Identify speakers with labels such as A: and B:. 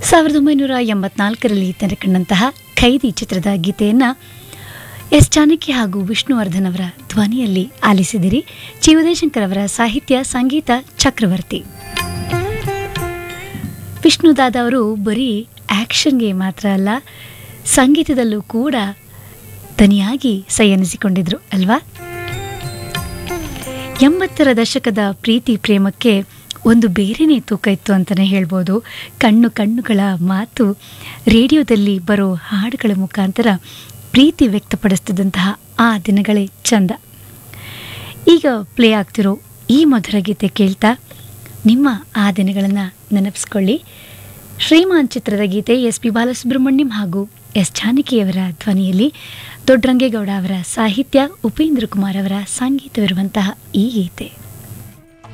A: ಸಾವಿರದ ಒಂಬೈನೂರ ಎಂಬತ್ನಾಲ್ಕರಲ್ಲಿ ತೆರೆಕಂಡಂತಹ ಖೈದಿ ಚಿತ್ರದ ಗೀತೆಯನ್ನು ಎಸ್ ಜಾನಕಿ ಹಾಗೂ ವಿಷ್ಣುವರ್ಧನ್ ಅವರ ಧ್ವನಿಯಲ್ಲಿ ಆಲಿಸಿದಿರಿ ಚಿ ಉದಯಶಂಕರ್ ಅವರ ಸಾಹಿತ್ಯ ಸಂಗೀತ ಚಕ್ರವರ್ತಿ ವಿಷ್ಣುದಾದ ಅವರು ಬರೀ ಆ್ಯಕ್ಷನ್ಗೆ ಮಾತ್ರ ಅಲ್ಲ ಸಂಗೀತದಲ್ಲೂ ಕೂಡ ದನಿಯಾಗಿ ಸಂಯನಿಸಿಕೊಂಡಿದ್ರು ಅಲ್ವಾ ಎಂಬತ್ತರ ದಶಕದ ಪ್ರೀತಿ ಪ್ರೇಮಕ್ಕೆ ಒಂದು ಬೇರೆನೇ ತೂಕ ಇತ್ತು ಅಂತಲೇ ಹೇಳ್ಬೋದು ಕಣ್ಣು ಕಣ್ಣುಗಳ ಮಾತು ರೇಡಿಯೋದಲ್ಲಿ ಬರೋ ಹಾಡುಗಳ ಮುಖಾಂತರ ಪ್ರೀತಿ ವ್ಯಕ್ತಪಡಿಸ್ತಿದ್ದಂತಹ ಆ ದಿನಗಳೇ ಚಂದ ಈಗ ಪ್ಲೇ ಆಗ್ತಿರೋ ಈ ಮಧುರ ಗೀತೆ ಕೇಳ್ತಾ ನಿಮ್ಮ ಆ ದಿನಗಳನ್ನು ನೆನಪಿಸ್ಕೊಳ್ಳಿ ಶ್ರೀಮಾನ್ ಚಿತ್ರದ ಗೀತೆ ಎಸ್ ಪಿ ಬಾಲಸುಬ್ರಹ್ಮಣ್ಯಂ ಹಾಗೂ ಎಸ್ ಜಾನಕಿಯವರ ಧ್ವನಿಯಲ್ಲಿ ದೊಡ್ಡರಂಗೇಗೌಡ ಅವರ ಸಾಹಿತ್ಯ ಉಪೇಂದ್ರ ಕುಮಾರ್ ಅವರ ಸಂಗೀತವಿರುವಂತಹ ಈ ಗೀತೆ